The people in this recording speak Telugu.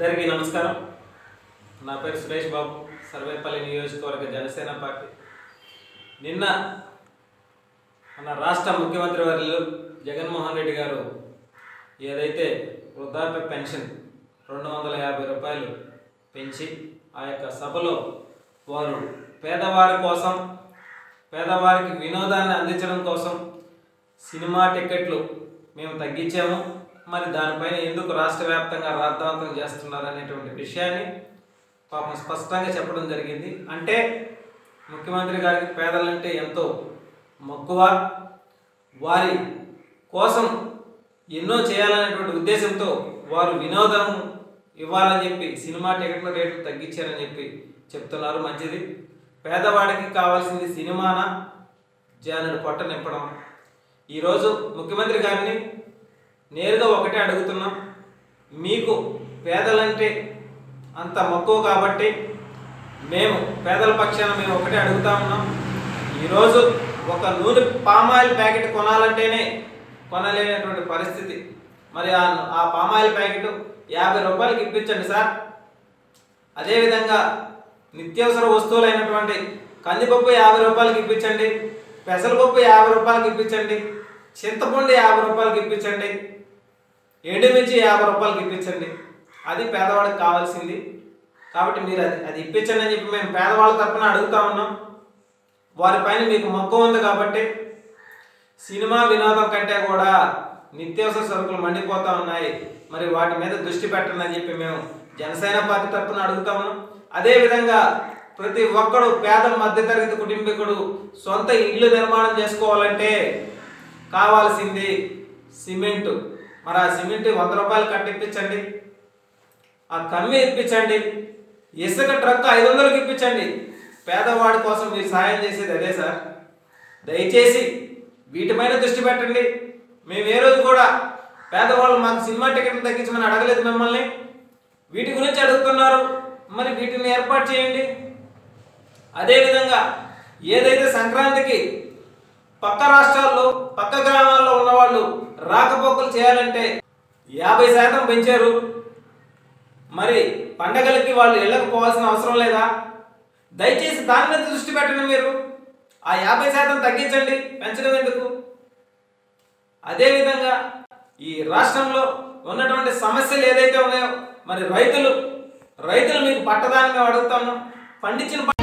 అందరికీ నమస్కారం నా పేరు సురేష్ బాబు సర్వేపల్లి నియోజకవర్గ జనసేన పార్టీ నిన్న మన రాష్ట్ర ముఖ్యమంత్రి వర్యులు జగన్మోహన్ రెడ్డి గారు ఏదైతే వృద్ధాప్య పెన్షన్ రెండు వందల యాభై రూపాయలు పెంచి ఆ యొక్క సభలో వారు పేదవారి కోసం పేదవారికి వినోదాన్ని అందించడం కోసం సినిమా టికెట్లు మేము తగ్గించాము మరి దానిపైన ఎందుకు రాష్ట్ర వ్యాప్తంగా రాద్ధాంతం చేస్తున్నారు అనేటువంటి విషయాన్ని పాపం స్పష్టంగా చెప్పడం జరిగింది అంటే ముఖ్యమంత్రి గారికి పేదలంటే ఎంతో మక్కువ వారి కోసం ఎన్నో చేయాలనేటువంటి ఉద్దేశంతో వారు వినోదం ఇవ్వాలని చెప్పి సినిమా టికెట్ల రేట్లు తగ్గించారని చెప్పి చెప్తున్నారు మంచిది పేదవాడికి కావాల్సింది సినిమానా జానుడు పొట్ట నింపడం ఈరోజు ముఖ్యమంత్రి గారిని నేరుగా ఒకటే అడుగుతున్నాం మీకు పేదలంటే అంత మక్కువ కాబట్టి మేము పేదల పక్షాన మేము ఒకటే అడుగుతా ఉన్నాం ఈరోజు ఒక నూనె పామాయిల్ ప్యాకెట్ కొనాలంటేనే కొనలేనటువంటి పరిస్థితి మరి ఆ ఆ పామాయిల్ ప్యాకెట్ యాభై రూపాయలకి ఇప్పించండి సార్ అదేవిధంగా నిత్యావసర వస్తువులైనటువంటి కందిపప్పు యాభై రూపాయలకి ఇప్పించండి పెసరపప్పు యాభై రూపాయలకి ఇప్పించండి చింతపండు యాభై రూపాయలకి ఇప్పించండి ఎండుమిర్చి యాభై రూపాయలకి ఇప్పించండి అది పేదవాడికి కావాల్సింది కాబట్టి మీరు అది అది ఇప్పించండి అని చెప్పి మేము పేదవాళ్ళ తరపున అడుగుతా ఉన్నాం వారిపైన మీకు మక్కువ ఉంది కాబట్టి సినిమా వినోదం కంటే కూడా నిత్యావసర సరుకులు మండిపోతా ఉన్నాయి మరి వాటి మీద దృష్టి పెట్టండి అని చెప్పి మేము జనసేన పార్టీ తరపున అడుగుతా ఉన్నాం అదేవిధంగా ప్రతి ఒక్కడు పేద మధ్యతరగతి కుటుంబీకుడు సొంత ఇల్లు నిర్మాణం చేసుకోవాలంటే కావాల్సింది సిమెంటు మరి ఆ సిమెంట్ వంద రూపాయలు కట్టిప్పించండి ఆ కమ్మి ఇప్పించండి ఇసుక ట్రక్ ఐదు వందలకి ఇప్పించండి పేదవాడి కోసం మీరు సాయం చేసేది అదే సార్ దయచేసి వీటిపైన దృష్టి పెట్టండి మేము ఏ రోజు కూడా పేదవాళ్ళు మాకు సినిమా టికెట్లు తగ్గించమని అడగలేదు మిమ్మల్ని వీటి గురించి అడుగుతున్నారు మరి వీటిని ఏర్పాటు చేయండి అదేవిధంగా ఏదైతే సంక్రాంతికి పక్క రాష్ట్రాల్లో పక్క గ్రామాల్లో ఉన్నవాళ్ళు రాకపోకలు చేయాలంటే యాభై శాతం పెంచారు మరి పండగలకి వాళ్ళు ఇళ్ళకు పోవాల్సిన అవసరం లేదా దయచేసి దాని మీద దృష్టి పెట్టండి మీరు ఆ యాభై శాతం తగ్గించండి పెంచడం ఎందుకు అదేవిధంగా ఈ రాష్ట్రంలో ఉన్నటువంటి సమస్యలు ఏదైతే ఉన్నాయో మరి రైతులు రైతులు మీకు పట్టదాన్ని మేము అడుగుతాము పండించిన పంట